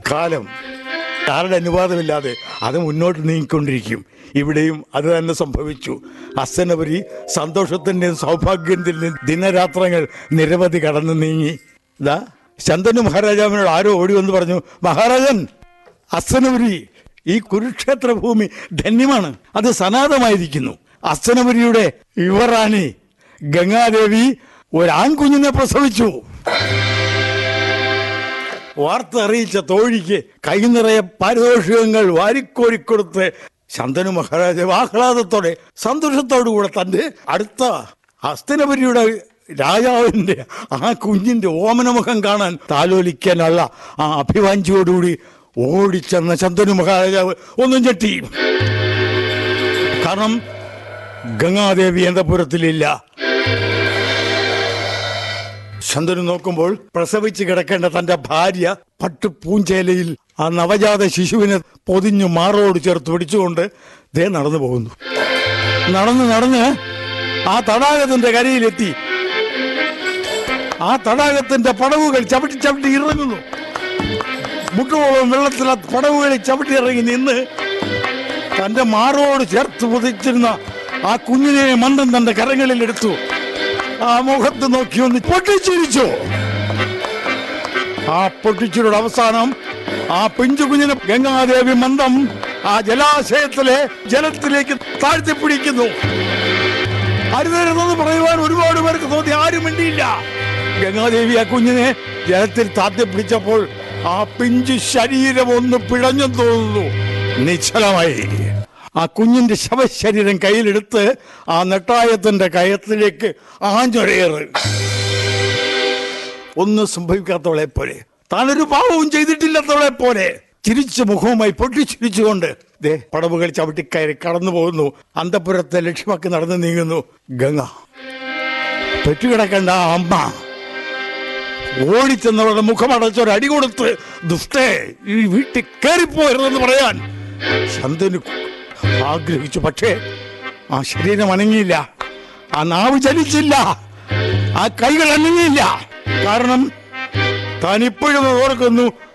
കാലം ആരുടെ അനുവാദമില്ലാതെ അത് മുന്നോട്ട് നീങ്ങിക്കൊണ്ടിരിക്കും ഇവിടെയും അത് തന്നെ സംഭവിച്ചു അസ്സനപുരി സന്തോഷത്തിൻ്റെയും സൗഭാഗ്യത്തിൻ്റെയും ദിനരാത്രങ്ങൾ നിരവധി കടന്നു നീങ്ങി ഇതാ ശന്തനു മഹാരാജാവിനോട് ആരോ ഓടി വന്ന് പറഞ്ഞു മഹാരാജൻ അസ്സനപുരി ഈ കുരുക്ഷേത്ര ഭൂമി ധന്യമാണ് അത് സനാതമായിരിക്കുന്നു അസ്സനപുരിയുടെ യുവറാണി ഗംഗാദേവി ഒരു ആൺകുഞ്ഞിനെ പ്രസവിച്ചു വാർത്ത അറിയിച്ച തോഴിക്ക് കൈ നിറയെ പാരിതോഷികങ്ങൾ വാരിക്കോരിക്കൊടുത്ത് ശന്തനു മഹാരാജാവ് ആഹ്ലാദത്തോടെ സന്തോഷത്തോടു കൂടെ തന്റെ അടുത്ത ഹസ്തനപുരിയുടെ രാജാവിന്റെ ആ കുഞ്ഞിന്റെ ഓമനമുഖം കാണാൻ താലോലിക്കാനുള്ള ആ അഭിവാഞ്ചിയോടുകൂടി ഓടിച്ചെന്ന ശന്തനു മഹാരാജാവ് ഒന്നും ഞെട്ടി കാരണം ഗംഗാദേവി അന്തപുരത്തിലില്ല ചന്ദ്രൻ നോക്കുമ്പോൾ പ്രസവിച്ച് കിടക്കേണ്ട തന്റെ ഭാര്യ പട്ടു പൂഞ്ചേലയിൽ ആ നവജാത ശിശുവിനെ പൊതിഞ്ഞു മാറോട് ചേർത്ത് പിടിച്ചുകൊണ്ട് ദേ നടന്നു പോകുന്നു നടന്ന് നടന്ന് ആ തടാകത്തിന്റെ കരയിലെത്തി ആ തടാകത്തിന്റെ പടവുകൾ ചവിട്ടി ചവിട്ടി ഇറങ്ങുന്നു മുട്ടോളം വെള്ളത്തിൽ ആ പടവുകളിൽ ചവിട്ടി ഇറങ്ങി നിന്ന് തന്റെ മാറോട് ചേർത്ത് പൊതിച്ചിരുന്ന ആ കുഞ്ഞിനെ മന്ദം തന്റെ കരങ്ങളിൽ എടുത്തു ആ മുഖത്ത് നോക്കി ഒന്ന് പൊട്ടിച്ചിരിച്ചു ആ പൊട്ടിച്ചിരുടെ അവസാനം ആ പിഞ്ചു കുഞ്ഞിനെ ഗംഗാദേവി മന്ദം ആ ജലാശയത്തിലെ ജലത്തിലേക്ക് താഴ്ത്തിപ്പിടിക്കുന്നു അരുതരുതെന്ന് പറയുവാൻ ഒരുപാട് പേർക്ക് തോന്നി ആരും മിണ്ടിയില്ല ഗംഗാദേവി ആ കുഞ്ഞിനെ ജലത്തിൽ താഴ്ത്തിപ്പിടിച്ചപ്പോൾ ആ പിഞ്ചു ശരീരം ഒന്ന് പിഴഞ്ഞു തോന്നുന്നു നിശ്ചലമായി ആ കുഞ്ഞിന്റെ ശവശരീരം കയ്യിലെടുത്ത് ആ നെട്ടായത്തിന്റെ കയത്തിലേക്ക് ആഞ്ഞൊരേറ് ഒന്നും സംഭവിക്കാത്തവളെ പോലെ താനൊരു പാവവും ചെയ്തിട്ടില്ലാത്തവളെ പോലെ ചിരിച്ച മുഖവുമായി പൊട്ടിച്ചിരിച്ചുകൊണ്ട് ദേ പടവുകൾ ചവിട്ടിക്കയറി കടന്നു പോകുന്നു അന്തപുരത്തെ ലക്ഷ്യമാക്കി നടന്നു നീങ്ങുന്നു ഗംഗ പെറ്റുകിടക്കേണ്ട ആ അമ്മ ഓടിച്ചെന്നവരുടെ മുഖമടച്ചൊരു അടി കൊടുത്ത് ദുഷ്ടേ ഈ വീട്ടിൽ കയറിപ്പോയരുതെന്ന് പറയാൻ ശന്തനു ആഗ്രഹിച്ചു പക്ഷേ ആ ശരീരം അനങ്ങിയില്ല ആ നാവ് ചലിച്ചില്ല ആ കൈകൾ അനങ്ങിയില്ല കാരണം താൻ ഇപ്പോഴും ഓർക്കുന്നു